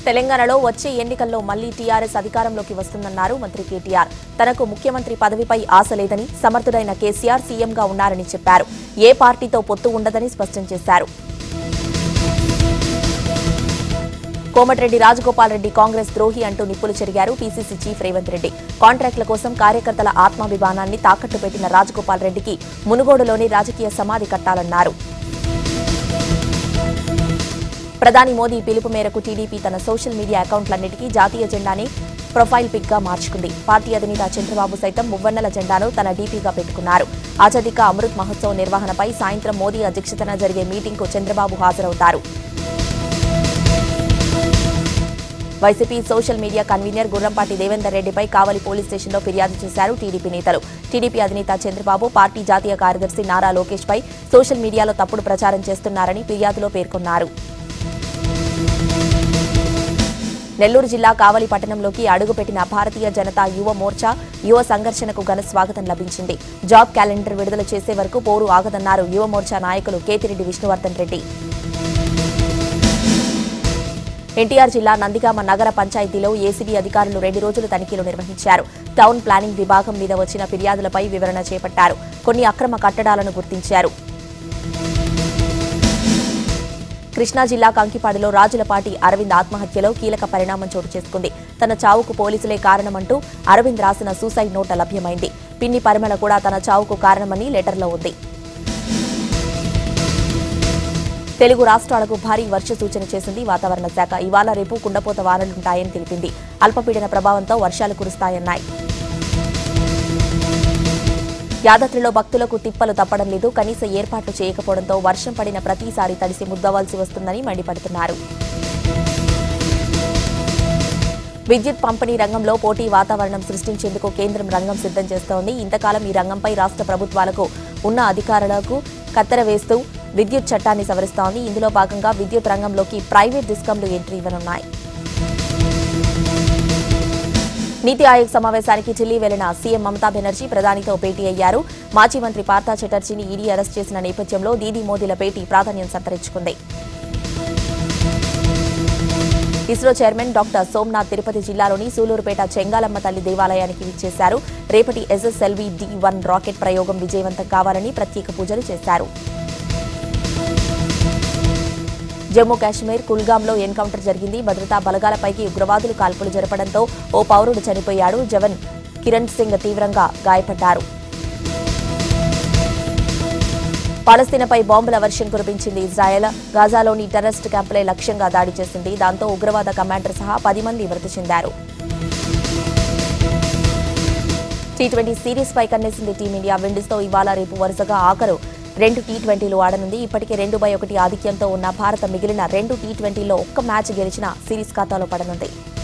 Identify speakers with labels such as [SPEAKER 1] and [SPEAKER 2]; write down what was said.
[SPEAKER 1] తెలంగాణలో వచ్చే ఎన్నికల్లో మళ్లీ టీఆర్ఎస్ అధికారంలోకి వస్తుందన్నారు మంత్రి కేటీఆర్ తనకు ముఖ్యమంత్రి పదవిపై ఆశ లేదని సమర్థుడైన కేసీఆర్ సీఎంగా ఉన్నారని చెప్పారు ఏ పార్టీతో పొత్తు ఉండదని స్పష్టం చేశారు కోమటిరెడ్డి రాజగోపాల్ రెడ్డి కాంగ్రెస్ ద్రోహి అంటూ నిప్పులు చెరిగారు పీసీసీ చీఫ్ రేవంత్ రెడ్డి కాంట్రాక్టుల కోసం కార్యకర్తల ఆత్మాభిమానాన్ని తాకట్టు పెట్టిన రాజగోపాల్ రెడ్డికి మునుగోడులోని రాజకీయ సమాధి కట్టాలన్నారు ప్రధాని మోదీ పిలుపు మేరకు టీడీపీ తన సోషల్ మీడియా అకౌంట్లన్నిటికీ జాతీయ జెండాని ప్రొఫైల్ పిక్ గా మార్చుకుంది పార్టీ అధినేత చంద్రబాబు సైతం మువ్వన్నెల జెండాను తన డీపీగా పెట్టుకున్నారు ఆజాదీ అమృత్ మహోత్సవ్ నిర్వహణపై సాయంత్రం మోదీ అధ్యక్షతన జరిగే మీటింగ్కు చంద్రబాబు హాజరవుతారు YCP social media convener Gurrampati Devender రెడ్డిపై కావలి పోలీస్ స్టేషన్లో ఫిర్యాదు చేశారు టీడీపీ నేతలు టీడీపీ అధినేత చంద్రబాబు పార్టీ జాతీయ కార్యదర్శి నారా లోకేష్ పై సోషల్ మీడియాలో తప్పుడు ప్రచారం చేస్తున్నారని ఫిర్యాదులో పేర్కొన్నారు నెల్లూరు జిల్లా కావలి పట్టణంలోకి అడుగుపెట్టిన భారతీయ జనతా యువ మోర్చా యువ సంఘర్షణకు ఘన స్వాగతం లభించింది జాబ్ క్యాలెండర్ విడుదల చేసే వరకు పోరు ఆగదన్నారు యువ మోర్చా నాయకులు కేతిరెడ్డి విష్ణువర్ధన్ రెడ్డి ఎన్టీఆర్ జిల్లా నందిగామ నగర పంచాయతీలో ఏసీబీ అధికారులు రెండు రోజులు తనిఖీలు నిర్వహించారు టౌన్ ప్లానింగ్ విభాగం మీద వచ్చిన ఫిర్యాదులపై వివరణ చేపట్టారు కొన్ని అక్రమ కట్టడాలను గుర్తించారు కృష్ణా జిల్లా కంకిపాడులో రాజులపాటి అరవింద్ ఆత్మహత్యలో కీలక పరిణామం చోటు చేసుకుంది తన చావుకు పోలీసులే కారణమంటూ అరవింద్ రాసిన సూసైడ్ నోట లభ్యమైంది పిన్ని పరిమళ కూడా తన చావుకు కారణమని లెటర్లో ఉంది తెలుగు రాష్ట్రాలకు భారీ వర్ష సూచన చేసింది వాతావరణ శాఖ ఇవాళ రేపు కుండపోత వానలుంటాయని తెలిపింది అల్పపీడన ప్రభావంతో వర్షాలు కురుస్తాయన్నాయి యాదాద్రిలో భక్తులకు తిప్పలు తప్పడం లేదు కనీస ఏర్పాట్లు చేయకపోవడంతో వర్షం పడిన ప్రతిసారి తడిసి ముద్దవలసి వస్తుందని మండిపడుతున్నారు విద్యుత్ పంపిణీ రంగంలో పోటీ వాతావరణం సృష్టించేందుకు కేంద్రం రంగం సిద్ధం చేస్తోంది ఇంతకాలం ఈ రంగంపై రాష్ట్ర ప్రభుత్వాలకు ఉన్న అధికారులకు కత్తెర వేస్తూ విద్యుత్ చట్టాన్ని సవరిస్తోంది ఇందులో భాగంగా విద్యుత్ రంగంలోకి ప్రైవేట్ డిస్కంలు ఎంట్రీ ఇవ్వనున్నాయి నీతి ఆయోగ్ సమావేశానికి ఢిల్లీ వెళ్లిన సీఎం మమతా బెనర్జీ ప్రధానితో భేటీ అయ్యారు మాజీ మంత్రి పార్థా చటర్జీని ఈడీ అరెస్ట్ చేసిన నేపథ్యంలో దీదీ మోదీల భేటీ ప్రాధాన్యం సంతరించుకుంది ISRO chairman doctor Somnath Tirupati జిల్లాలోని సూలూరుపేట చెంగాలమ్మ తల్లి దేవాలయానికి విచ్చేశారు రేపటి ఎస్ఎస్ఎల్వి డి వన్ రాకెట్ ప్రయోగం విజయవంతం కావాలని ప్రత్యేక పూజలు చేశారు జమ్మూ కాశ్మీర్ కుల్గాంలో ఎన్కౌంటర్ జరిగింది భద్రతా బలగాలపైకి ఉగ్రవాదులు కాల్పులు జరపడంతో ఓ పౌరుడు చనిపోయాడు జవన్ కిరణ్ సింగ్ తీవ్రంగా గాయపడ్డారు పాలస్తీనాపై బాంబుల వర్షం కురిపించింది ఇజ్రాయెల్ గాజాలోని టెర్రరిస్ట్ క్యాంపులే లక్ష్యంగా దాడి చేసింది దాంతో ఉగ్రవాద కమాండర్ సహా పది మంది మృతి చెందారు టీ ట్వంటీ సిరీస్ పై కన్నేసింది టీమిండియా విండీస్తో ఇవాళ రేపు వరుసగా ఆఖరు రెండు టీ ట్వంటీలు ఆడనుంది ఇప్పటికే రెండు బై ఒకటి ఆధిక్యంతో ఉన్న భారత మిగిలిన రెండు టీ ట్వంటీలో ఒక్క మ్యాచ్ గెలిచిన సిరీస్ ఖాతాలో పడనుంది